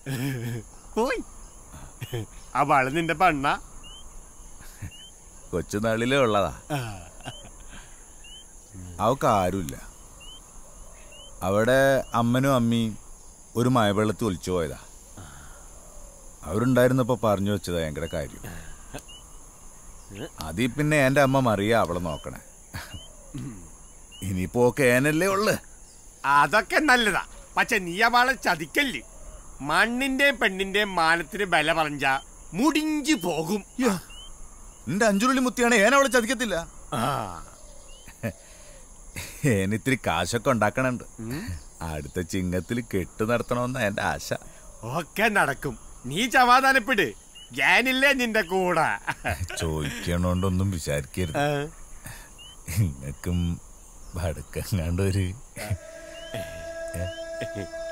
പോയി അവള് നിന്റെ പെണ്ണ കൊച്ചുനാളിലേ ഉള്ളതാ അവക്ക് ആരുമില്ല അവിടെ അമ്മനും അമ്മയും ഒരു മഴവെള്ളത്തിൽ ഒലിച്ചു പോയതാ അവരുണ്ടായിരുന്നപ്പോ പറഞ്ഞു വെച്ചതാ ഭയങ്കര കാര്യം അതിൽ പിന്നെ എന്റെ അമ്മ മറിയ അവളെ നോക്കണേ ഇനിയിപ്പോ ഒക്കെ ഏനല്ലേ ഉള്ളു അതൊക്കെ നല്ലതാ പക്ഷെ നീ അവളെ ചതിക്കല്ല് മണ്ണിന്റെയും പെണ്ണിന്റെയും മാനത്തിന് ബല പറഞ്ഞ മുടിഞ്ചു പോകും എന്റെ അഞ്ചുരുളി മുത്തിയാണ് ഏന അവളെ ചതിക്കത്തില്ല ആ ഏനിത്തിരി കാശൊക്കെ ഉണ്ടാക്കണുണ്ട് അടുത്ത ചിങ്ങത്തിൽ കെട്ട് നടത്തണമെന്ന എന്റെ ആശ ഒക്കെ നടക്കും നീ സമാധാനപ്പെട് ഞാനില്ലേ നിന്റെ കൂടെ ചോദിക്കണോണ്ടൊന്നും വിചാരിക്കരുത് ആ. നിങ്ങൾക്കും വടക്കങ്ങാണ്ട് ഒരു